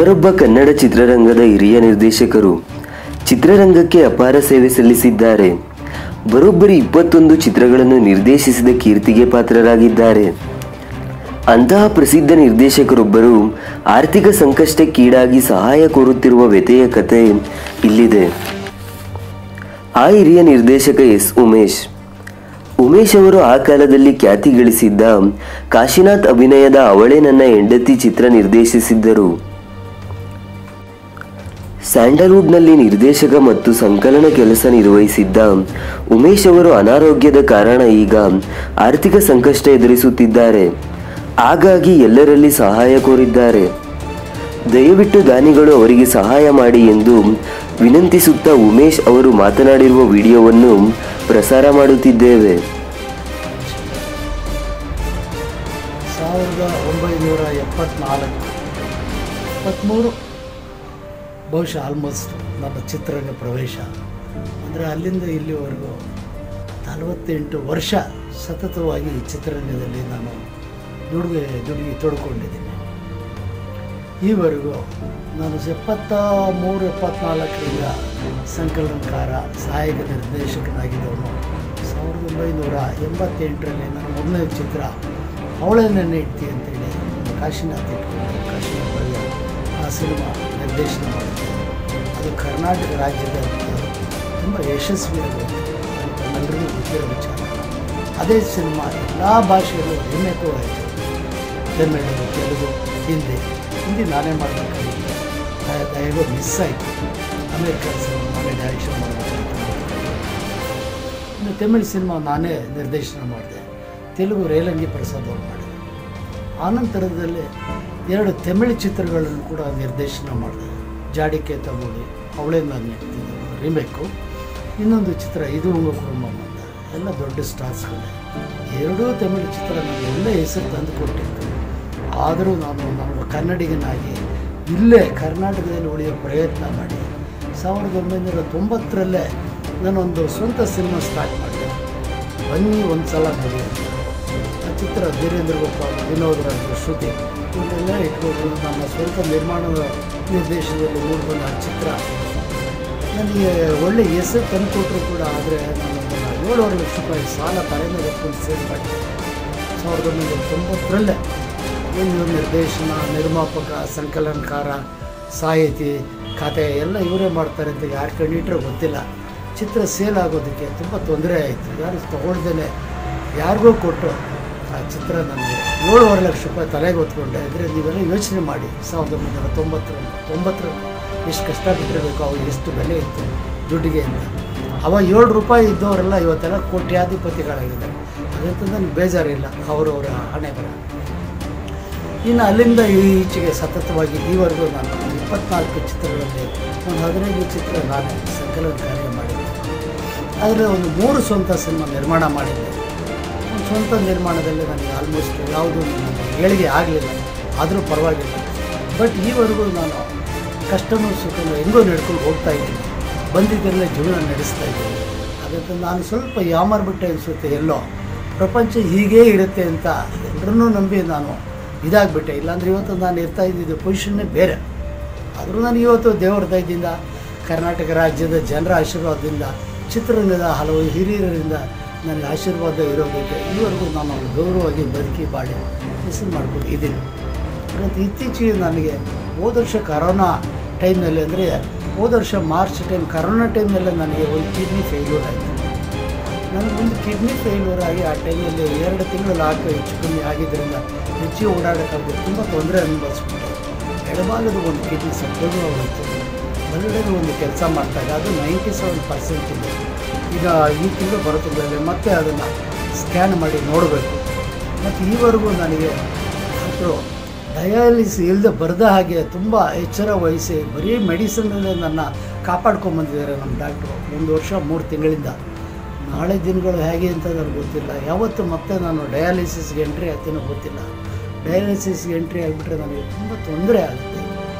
ಇವರೊಬ್ಬ ಕನ್ನಡ ಚಿತ್ರರಂಗದ ಹಿರಿಯ ನಿರ್ದೇಶಕರು ಚಿತ್ರರಂಗಕ್ಕೆ ಅಪಾರ ಸೇವೆ ಸಲ್ಲಿಸಿದ್ದಾರೆ ಬರೋಬ್ಬರಿ ಇಪ್ಪತ್ತೊಂದು ಚಿತ್ರಗಳನ್ನು ನಿರ್ದೇಶಿಸಿದ ಕೀರ್ತಿಗೆ ಪಾತ್ರರಾಗಿದ್ದಾರೆ ಅಂತಹ ಪ್ರಸಿದ್ಧ ನಿರ್ದೇಶಕರೊಬ್ಬರು ಆರ್ಥಿಕ ಸಂಕಷ್ಟಕ್ಕೀಡಾಗಿ ಸಹಾಯ ಕೋರುತ್ತಿರುವ ವ್ಯತೆಯ ಕತೆ ಇಲ್ಲಿದೆ ಆ ಹಿರಿಯ ನಿರ್ದೇಶಕ ಎಸ್ ಉಮೇಶ್ ಉಮೇಶ್ ಅವರು ಆ ಕಾಲದಲ್ಲಿ ಖ್ಯಾತಿ ಗಳಿಸಿದ್ದ ಕಾಶಿನಾಥ್ ಅಭಿನಯದ ಅವಳೇ ನನ್ನ ಹೆಂಡತಿ ಚಿತ್ರ ನಿರ್ದೇಶಿಸಿದ್ದರು ಸ್ಯಾಂಡಲ್ವುಡ್ನಲ್ಲಿ ನಿರ್ದೇಶಕ ಮತ್ತು ಸಂಕಲನ ಕೆಲಸ ನಿರ್ವಹಿಸಿದ್ದ ಉಮೇಶ್ ಅವರು ಅನಾರೋಗ್ಯದ ಕಾರಣ ಈಗ ಆರ್ಥಿಕ ಸಂಕಷ್ಟ ಎದುರಿಸುತ್ತಿದ್ದಾರೆ ಹಾಗಾಗಿ ಎಲ್ಲರಲ್ಲಿ ಸಹಾಯ ಕೋರಿದ್ದಾರೆ ದಯವಿಟ್ಟು ದಾನಿಗಳು ಅವರಿಗೆ ಸಹಾಯ ಮಾಡಿ ಎಂದು ವಿನಂತಿಸುತ್ತಾ ಉಮೇಶ್ ಅವರು ಮಾತನಾಡಿರುವ ವಿಡಿಯೋವನ್ನು ಪ್ರಸಾರ ಮಾಡುತ್ತಿದ್ದೇವೆ ಸಾವಿರದ ಒಂಬೈನೂರ ಎಪ್ಪತ್ನಾಲ್ಕು ಎಪ್ಪತ್ತ್ಮೂರು ಬಹುಶಃ ಆಲ್ಮೋಸ್ಟ್ ನನ್ನ ಚಿತ್ರರಂಗ ಪ್ರವೇಶ ಅಂದರೆ ಅಲ್ಲಿಂದ ಇಲ್ಲಿವರೆಗೂ ನಲವತ್ತೆಂಟು ವರ್ಷ ಸತತವಾಗಿ ಈ ಚಿತ್ರರಂಗದಲ್ಲಿ ನಾನು ದುಡಿಗೆ ದುಡಿಗೆ ತೊಡ್ಕೊಂಡಿದ್ದೀನಿ ಈವರೆಗೂ ನಾನು ಎಪ್ಪತ್ತ ಮೂರು ಎಪ್ಪತ್ನಾಲ್ಕರಿಂದ ಸಂಕಲನಕಾರ ಸಹಾಯಕ ನಿರ್ದೇಶಕನಾಗಿದ್ದವನು ಸಾವಿರದ ಒಂಬೈನೂರ ಎಂಬತ್ತೆಂಟರಲ್ಲಿ ನನ್ನ ಮೊದಲನೇ ಚಿತ್ರ ಅವಳೇ ನನ್ನ ಹೆಂಡ್ತಿ ಅಂತೇಳಿ ಕಾಶಿನಾಥ್ ಇಟ್ಕೊಂಡು ಕಾಶಿನಾಥ್ ಬಳಿಯ ಆ ಸಿನಿಮಾ ನಿರ್ದೇಶನ ಮಾಡಿದ್ದೆ ಅದು ಕರ್ನಾಟಕ ರಾಜ್ಯದ ತುಂಬ ಯಶಸ್ವಿಯಾಗುತ್ತೆ ಅಂತ ಎಲ್ಲರಿಗೂ ಗೊತ್ತಿರೋ ವಿಚಾರ ಅದೇ ಸಿನಿಮಾ ಎಲ್ಲ ಭಾಷೆಯಲ್ಲೂ ರಿಮೇಕು ಆಯಿತು ತಮಿಳು ತೆಲುಗು ಹಿಂದಿ ಹಿಂದಿ ನಾನೇ ಮಾಡಬೇಕಾಗಿತ್ತು ಹೇಗೋ ಮಿಸ್ ಆಯಿತು ಅಮೇರಿಕನ್ ಸಿನಿಮಾ ನಾನೇ ಡೈರೆಕ್ಷನ್ ಮಾಡಬೇಕಂತ ಇನ್ನು ತಮಿಳು ಸಿನಿಮಾ ನಾನೇ ನಿರ್ದೇಶನ ಮಾಡಿದೆ ತೆಲುಗು ರೇಲಂಗಿ ಪ್ರಸಾದ್ ಅವ್ರು ಮಾಡಿದೆ ಆನಂತರದಲ್ಲಿ ಎರಡು ತಮಿಳು ಚಿತ್ರಗಳನ್ನು ಕೂಡ ನಿರ್ದೇಶನ ಮಾಡಿದೆ ಜಾಡಿಕೆ ತಗೊಳ್ಳಿ ಅವಳೇ ನಾನು ನೆಡ್ತಿದ್ದೆ ರಿಮೇಕು ಇನ್ನೊಂದು ಚಿತ್ರ ಇದು ಉಂಗ ಕುಟುಂಬಂ ಅಂತ ಎಲ್ಲ ದೊಡ್ಡ ಸ್ಟಾರ್ಸ್ಗಳೇ ಎರಡೂ ತಮಿಳು ಚಿತ್ರ ನನಗೆ ಒಳ್ಳೆ ಹೆಸರು ತಂದು ಕೊಟ್ಟಿತ್ತು ಆದರೂ ನಾನು ನಮ್ಮ ಕನ್ನಡಿಗನಾಗಿ ಇಲ್ಲೇ ಕರ್ನಾಟಕದಲ್ಲಿ ಉಳಿಯೋ ಪ್ರಯತ್ನ ಮಾಡಿ ಸಾವಿರದ ಒಂಬೈನೂರ ತೊಂಬತ್ತರಲ್ಲೇ ನಾನೊಂದು ಸ್ವಂತ ಸಿನಿಮಾ ಸ್ಟಾರ್ಟ್ ಮಾಡಿದೆ ಬನ್ನಿ ಒಂದು ಸಲ ನೋಡಿ ಅಂತ ಆ ಚಿತ್ರ ಧೀರೇಂದ್ರ ಗೋಪಾಲ್ ವಿನೋದ್ ರಾಜ್ ಶ್ರುತಿ ಇವನ್ನೆಲ್ಲ ಇಟ್ಕೊಂಡು ನನ್ನ ಸ್ವಂತ ನಿರ್ಮಾಣದ ನಿರ್ದೇಶನದಲ್ಲಿ ಮೂಡಿಬಂದ ಆ ಚಿತ್ರ ನನಗೆ ಒಳ್ಳೆ ಹೆಸರು ತಂದುಕೊಟ್ರು ಕೂಡ ಆದರೆ ನಾನು ಅದನ್ನು ಏಳುವರೆ ಲಕ್ಷ ರೂಪಾಯಿ ಸಾಲ ತಲೆ ಮೇಲೆ ಎತ್ಕೊಂಡು ಸೇಲ್ ಮಾಡಿದೆ ಸಾವಿರದ ಒಂಬೈನೂರ ತೊಂಬತ್ತರಲ್ಲೇ ಒಂದು ನಿರ್ದೇಶನ ನಿರ್ಮಾಪಕ ಸಂಕಲನಕಾರ ಸಾಹಿತಿ ಕತೆ ಎಲ್ಲ ಇವರೇ ಮಾಡ್ತಾರೆ ಅಂತ ಯಾರು ಕಂಡಿಟ್ರೆ ಗೊತ್ತಿಲ್ಲ ಚಿತ್ರ ಸೇಲ್ ಆಗೋದಕ್ಕೆ ತುಂಬ ತೊಂದರೆ ಆಯಿತು ಯಾರು ತೊಗೊಳ್ದೇನೆ ಯಾರಿಗೋ ಕೊಟ್ಟು ಆ ಚಿತ್ರ ನನಗೆ ಏಳುವರೆ ಲಕ್ಷ ರೂಪಾಯಿ ತಲೆಗೆ ಹೊತ್ಕೊಂಡೆ ಅಂದರೆ ನೀವೆಲ್ಲ ಯೋಚನೆ ಮಾಡಿ ಸಾವಿರದ ಒಂಬೈನೂರ ತೊಂಬತ್ತರ ತೊಂಬತ್ತರಲ್ಲಿ ಎಷ್ಟು ಕಷ್ಟ ಬಿಟ್ಟಿರಬೇಕು ಅವಾಗ ಎಷ್ಟು ಬೆಲೆ ಇತ್ತು ದುಡ್ಡಿಗೆ ಅಂತ ಅವಾಗ ಏಳು ರೂಪಾಯಿ ಇದ್ದವರೆಲ್ಲ ಇವತ್ತೆಲ್ಲ ಕೋಟ್ಯಾಧಿಪತಿಗಳಾಗಿದ್ದಾರೆ ಅದಂತ ನನಗೆ ಬೇಜಾರಿಲ್ಲ ಅವರವರ ಹಣೆ ಬರ ಇನ್ನು ಅಲ್ಲಿಂದ ಈಚೆಗೆ ಸತತವಾಗಿ ಈವರೆಗೂ ನಾನು ಇಪ್ಪತ್ನಾಲ್ಕು ಚಿತ್ರಗಳಲ್ಲಿ ಒಂದು ಹದಿನೈದು ಚಿತ್ರ ನಾನೇ ಸಂಕಲನ ಕಾರ್ಯ ಮಾಡಿದ್ದೆ ಆದರೆ ಒಂದು ಮೂರು ಸ್ವಂತ ಸಿನಿಮಾ ನಿರ್ಮಾಣ ಮಾಡಿದ್ದೆ ಒಂದು ಸ್ವಂತ ನಿರ್ಮಾಣದಲ್ಲಿ ನನಗೆ ಆಲ್ಮೋಸ್ಟ್ ಯಾವುದೂ ನನಗೆ ಏಳಿಗೆ ಆಗಲಿಲ್ಲ ಆದರೂ ಪರವಾಗಿಲ್ಲ ಬಟ್ ಈವರೆಗೂ ನಾನು ಕಷ್ಟನೂ ಸುಖನೂ ಹೆಂಗೋ ನಡ್ಕೊಂಡು ಹೋಗ್ತಾ ಇದ್ದೀನಿ ಬಂದಿದ್ದರಲ್ಲೇ ಜೀವನ ನಡೆಸ್ತಾ ಇದ್ದೀನಿ ಅದಕ್ಕೆ ನಾನು ಸ್ವಲ್ಪ ಯಾಮಾರ್ಬಿಟ್ಟೆ ಅನಿಸುತ್ತೆ ಎಲ್ಲೋ ಪ್ರಪಂಚ ಹೀಗೇ ಇರುತ್ತೆ ಅಂತ ಎಲ್ಲರನ್ನೂ ನಂಬಿ ನಾನು ಇದಾಗ್ಬಿಟ್ಟೆ ಇಲ್ಲಾಂದ್ರೆ ಇವತ್ತು ನಾನು ಇರ್ತಾ ಇದ್ದಿದ್ದು ಪೊಸಿಷನ್ನೇ ಬೇರೆ ಆದರೂ ನಾನು ಇವತ್ತು ದೇವರ ದಯದಿಂದ ಕರ್ನಾಟಕ ರಾಜ್ಯದ ಜನರ ಆಶೀರ್ವಾದದಿಂದ ಚಿತ್ರರಂಗದ ಹಲವು ಹಿರಿಯರಿಂದ ನನಗೆ ಆಶೀರ್ವಾದ ಇರೋದಕ್ಕೆ ಈವರೆಗೂ ನಾನು ಗೌರವವಾಗಿ ಬದುಕಿ ಬಾಳಿ ಹೆಸರು ಮಾಡ್ಕೊಂಡು ಇದ್ದೀನಿ ಮತ್ತು ಇತ್ತೀಚೆಗೆ ನನಗೆ ಹೋದ ವರ್ಷ ಕರೋನಾ ಟೈಮ್ನಲ್ಲಿ ಅಂದರೆ ಹೋದ ವರ್ಷ ಮಾರ್ಚ್ ಟೈಮ್ ಕರೋನಾ ಟೈಮ್ನಲ್ಲೇ ನನಗೆ ಒಂದು ಕಿಡ್ನಿ ಫೇಲ್ಯೂರ್ ಆಯಿತು ನನಗೊಂದು ಕಿಡ್ನಿ ಫೇಲ್ಯೂರ್ ಆಗಿ ಆ ಟೈಮಲ್ಲಿ ಎರಡು ತಿಂಗಳು ಲಾಕ್ ಹೆಚ್ಚು ಕಮ್ಮಿ ಆಗಿದ್ದರಿಂದ ಹೆಚ್ಚಿಗೆ ಓಡಾಡೋಕ್ಕಾಗದೆ ತುಂಬ ತೊಂದರೆ ಅನುಭವಿಸ್ಬಿಟ್ಟೆ ಎಡಭಾಗದ ಒಂದು ಕಿಡ್ನಿ ಸತ್ತೋದು ಹೋಯಿತು ಬಲಗಡೆಗೆ ಒಂದು ಕೆಲಸ ಮಾಡ್ತಾಯಿದ್ದೆ ಅದು ನೈಂಟಿ ಸೆವೆನ್ ಪರ್ಸೆಂಟ್ ಇದೆ ಈಗ ಈ ತಿಂಗಳು ಬರುತ್ತಿದ್ದಲ್ಲಿ ಮತ್ತೆ ಅದನ್ನು ಸ್ಕ್ಯಾನ್ ಮಾಡಿ ನೋಡಬೇಕು ಮತ್ತು ಈವರೆಗೂ ನನಗೆ ಡಾಕ್ಟ್ರು ಡಯಾಲಿಸ್ ಇಲ್ಲದೆ ಬರದ ಹಾಗೆ ತುಂಬ ಎಚ್ಚರ ವಹಿಸಿ ಬರೀ ಮೆಡಿಸಿನಲ್ಲೇ ನನ್ನ ಕಾಪಾಡ್ಕೊಂಬಂದಿದ್ದಾರೆ ನಮ್ಮ ಡಾಕ್ಟ್ರು ಒಂದು ವರ್ಷ ಮೂರು ತಿಂಗಳಿಂದ ನಾಳೆ ದಿನಗಳು ಹೇಗೆ ಅಂತ ನನಗೆ ಗೊತ್ತಿಲ್ಲ ಯಾವತ್ತು ಮತ್ತೆ ನಾನು ಡಯಾಲಿಸಿಸ್ಗೆ ಎಂಟ್ರಿ ಆಗ್ತೀನೋ ಗೊತ್ತಿಲ್ಲ ಡಯಾಲಿಸಿಸ್ಗೆ ಎಂಟ್ರಿ ಆಗಿಬಿಟ್ರೆ ನನಗೆ ತುಂಬ ತೊಂದರೆ ಆಗುತ್ತೆ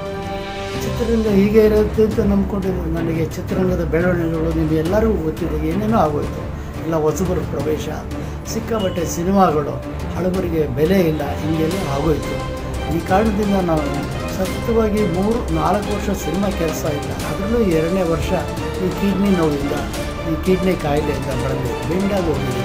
ಚಿತ್ರರಂಗ ಹೀಗೆ ಇರುತ್ತೆ ಅಂತ ನಂಬ್ಕೊಂಡಿದ್ದು ನನಗೆ ಚಿತ್ರರಂಗದ ಬೆಳವಣಿಗೆಗಳು ನಿಮಗೆಲ್ಲರಿಗೂ ಗೊತ್ತಿದೆ ಏನೇನೋ ಆಗೋಯ್ತು ಎಲ್ಲ ಹೊಸಬರ ಪ್ರವೇಶ ಸಿಕ್ಕಾಬಟ್ಟೆ ಸಿನಿಮಾಗಳು ಹಳಬರಿಗೆ ಬೆಲೆ ಇಲ್ಲ ಹೀಗೆಲ್ಲ ಆಗೋಯ್ತು ಈ ಕಾರಣದಿಂದ ನಾವು ಸತತವಾಗಿ ಮೂರು ನಾಲ್ಕು ವರ್ಷ ಸಿನಿಮಾ ಕೆಲಸ ಇಲ್ಲ ಅದರಲ್ಲೂ ಎರಡನೇ ವರ್ಷ ಈ ಕಿಡ್ನಿ ನೋವಿಂದ ಈ ಕಿಡ್ನಿ ಕಾಯಿಲೆಯಿಂದ ಬಳಲಿ ಬೆಂಡಾಗಿ ಹೋಗಿದೆ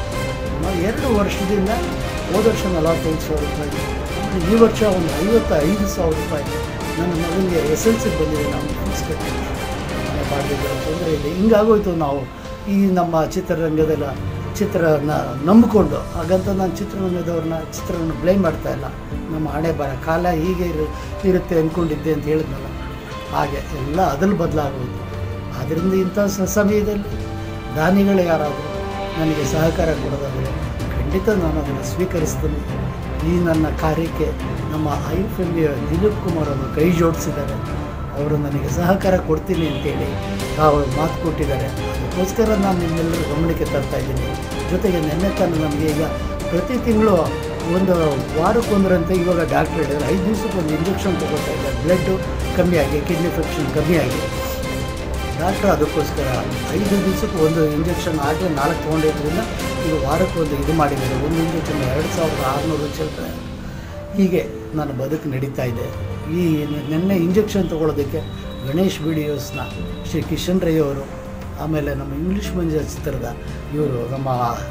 ನಾವು ಎರಡು ವರ್ಷದಿಂದ ಹೋದ ವರ್ಷ ನಲವತ್ತೈದು ಸಾವಿರ ರೂಪಾಯಿ ಆಮೇಲೆ ಈ ವರ್ಷ ಒಂದು ಐವತ್ತ ಐದು ಸಾವಿರ ರೂಪಾಯಿ ನನ್ನ ಮಗನಿಗೆ ಎಸ್ ಎಲ್ ಸಿ ಬಂದಿದೆ ನಾವು ಫೀಸ್ ಕಟ್ಟಿದ್ವಿ ಮನೆ ಬಾಡಿಗೆ ತೊಂದರೆ ಇದೆ ಹಿಂಗಾಗೋಯ್ತು ನಾವು ಈ ನಮ್ಮ ಚಿತ್ರರಂಗದಲ್ಲ ಚಿತ್ರನ ನಂಬಿಕೊಂಡು ಹಾಗಂತ ನಾನು ಚಿತ್ರರಂಗದವ್ರನ್ನ ಚಿತ್ರನ ಬ್ಲೇಮ್ ಮಾಡ್ತಾ ಇಲ್ಲ ನಮ್ಮ ಹಣೆ ಬರ ಕಾಲ ಹೀಗೆ ಇರು ಇರುತ್ತೆ ಅಂದ್ಕೊಂಡಿದ್ದೆ ಅಂತ ಹೇಳಿದ್ನಲ್ಲ ಹಾಗೆ ಎಲ್ಲ ಅದಲ್ಲಿ ಬದಲಾಗೋಯ್ತು ಆದ್ದರಿಂದ ಇಂಥ ಸ- ಸಮಯದಲ್ಲಿ ದಾನಿಗಳು ಯಾರಾದರೂ ನನಗೆ ಸಹಕಾರ ಕೊಡೋದಾದರೆ ಖಂಡಿತ ನಾನು ಅದನ್ನು ಸ್ವೀಕರಿಸ್ತೀನಿ ಈ ನನ್ನ ಕಾರ್ಯಕ್ಕೆ ನಮ್ಮ I F L Dilip Kumar ಅವರು ಕೈ ಜೋಡಿಸಿದ್ದಾರೆ ಅವರು ನನಗೆ ಸಹಕಾರ ಕೊಡ್ತೀನಿ ಅಂತೇಳಿ ತಾವು ಮಾತು ಕೊಟ್ಟಿದ್ದಾರೆ ಅದಕ್ಕೋಸ್ಕರ ನಾನು ನಿಮ್ಮೆಲ್ಲರ ಗಮನಕ್ಕೆ ತರ್ತಾ ಇದ್ದೀನಿ ಜೊತೆಗೆ ನಿನ್ನೆ ತಾನು ನಮಗೆ ಈಗ ಪ್ರತಿ ತಿಂಗಳು ಒಂದು ವಾರಕ್ಕೊಂದರಂತೆ ಇವಾಗ ಡಾಕ್ಟ್ರ್ ಹೇಳಿದ್ರು ಐದು ದಿವಸಕ್ಕೆ ಒಂದು ಇಂಜೆಕ್ಷನ್ ತೊಗೊಳ್ತಾ ಇದ್ದಾರೆ ಬ್ಲಡ್ಡು ಕಮ್ಮಿ ಆಗಿ ಕಿಡ್ನಿ ಫಂಕ್ಷನ್ ಕಮ್ಮಿ ಆಗಿ ಡಾಕ್ಟ್ರ್ ಅದಕ್ಕೋಸ್ಕರ ಐದು ದಿವಸಕ್ಕೆ ಒಂದು ಇಂಜೆಕ್ಷನ್ ಆಗಲೇ ನಾಲ್ಕು ತೊಗೊಂಡಿದ್ದರಿಂದ ಈಗ ವಾರಕ್ಕೊಂದು ಇದು ಮಾಡಿದ್ದಾರೆ ಒಂದು ಇಂಜೆಕ್ಷನ್ ಎರಡು ಸಾವಿರದ ಆರುನೂರು ಚಿಲ್ಲರೆ ಹೀಗೆ ನನ್ನ ಬದುಕು ನಡೀತಾ ಇದೆ ಈ ನಿನ್ನೆ ಇಂಜೆಕ್ಷನ್ ತೊಗೊಳೋದಕ್ಕೆ ಗಣೇಶ್ ವಿಡಿಯೋಸ್ನ ಶ್ರೀ ಕಿಶನ್ ರೈ ಅವರು ಆಮೇಲೆ ನಮ್ಮ ಇಂಗ್ಲೀಷ್ ಮಂಜ ಚಿತ್ರದ ಇವರು ನಮ್ಮ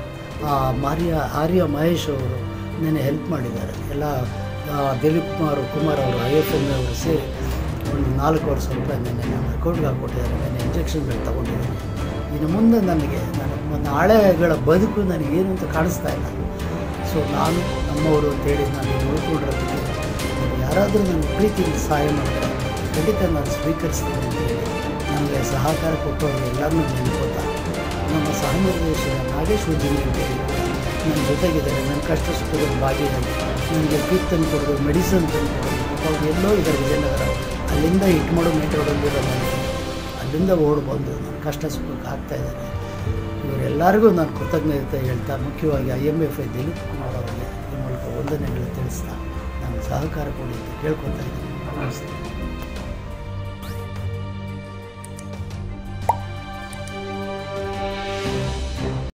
ಆ, ಮಾರ್ಯ ಆರ್ಯ ಮಹೇಶ್ ಅವರು ನೆನೆ ಹೆಲ್ಪ್ ಮಾಡಿದ್ದಾರೆ ಎಲ್ಲ ಆ, ದಿಲೀಪ್ ಕುಮಾರ್ ಕುಮಾರ್ ಅವರು ಐ ಎಫ್ ಎಮ್ ಅವರು ಸೇರಿ ಒಂದು ನಾಲ್ಕೂವರೆ ಸಾವಿರ ರೂಪಾಯಿ ನೆನ್ನೆ ನನ್ನ ಅಕೌಂಟ್ಗೆ ಹಾಕ್ಕೊಟ್ಟಿದ್ದಾರೆ ನೆನ್ನೆ ಇಂಜೆಕ್ಷನ್ಗಳು ತೊಗೊಂಡಿದ್ದೀನಿ ಇನ್ನು ಮುಂದೆ ನನಗೆ ನನ್ನ ನಾಳೆಗಳ ಬದುಕು ನನಗೇನು ಅಂತ ಕಾಣಿಸ್ತಾ ಇಲ್ಲ ಸೊ ನಾನು ನಮ್ಮವರು ಅಂತೇಳಿ ನಾನು ಇಲ್ಲಿ ಉಳ್ಕೊಂಡಿರೋದಕ್ಕೆ ನೀವು ಯಾರಾದರೂ ನನ್ನ ಪ್ರೀತಿಯಿಂದ ಸಹಾಯ ಮಾಡಿದ್ರೆ ಖಂಡಿತ ನಾನು ಸ್ವೀಕರಿಸ್ತೀನಿ ಅಂತೇಳಿ ನನಗೆ ಸಹಕಾರ ಕೊಟ್ಟವರು ಎಲ್ಲರನ್ನೂ ನೆನ್ಕೋತಾ ನಮ್ಮ ಸಹ ನಿರ್ದೇಶಕ ನಾಗೇಶ್ ಉದ್ಯಮಿ ಅಂತೇಳಿ ಕೂಡ ನನ್ನ ಜೊತೆಗಿದ್ದಾರೆ ನನ್ನ ಕಷ್ಟ ಸುಖದಲ್ಲಿ ಭಾಗಿಯಾಗಿ ನನಗೆ ಕಿಟ್ ತಂದು ಕೊಡೋದು ಮೆಡಿಸನ್ ತಂದು ಕೊಡೋದು ಪಾಪ ಅವ್ರು ಎಲ್ಲೋ ಇದ್ದಾರೆ ವಿಜಯನಗರ ಅಲ್ಲಿಂದ ಇಟ್ಟು ಮಾಡೋ ಮೇಟ್ ರೋಡಲ್ಲಿರೋ ನನಗೆ ಅಲ್ಲಿಂದ ಓಡ್ ಬಂದು ನನ್ನ ಕಷ್ಟ ಸುಖಕ್ಕೆ ಆಗ್ತಾ ಇದ್ದಾರೆ ಇವರೆಲ್ಲರಿಗೂ ನಾನು ಕೃತಜ್ಞತೆ ಹೇಳ್ತಾ ಮುಖ್ಯವಾಗಿ I M F I Dilip Kumar ಅವರಿಗೆ ಈ ಮೂಲಕ ವಂದನೆಗಳು ತಿಳಿಸ್ತಾ ನಾನು ಸಹಕಾರ ಕೊಡಿ ಅಂತ ಕೇಳ್ಕೊತಾ ಇದ್ದೀನಿ ನಮಸ್ತೆ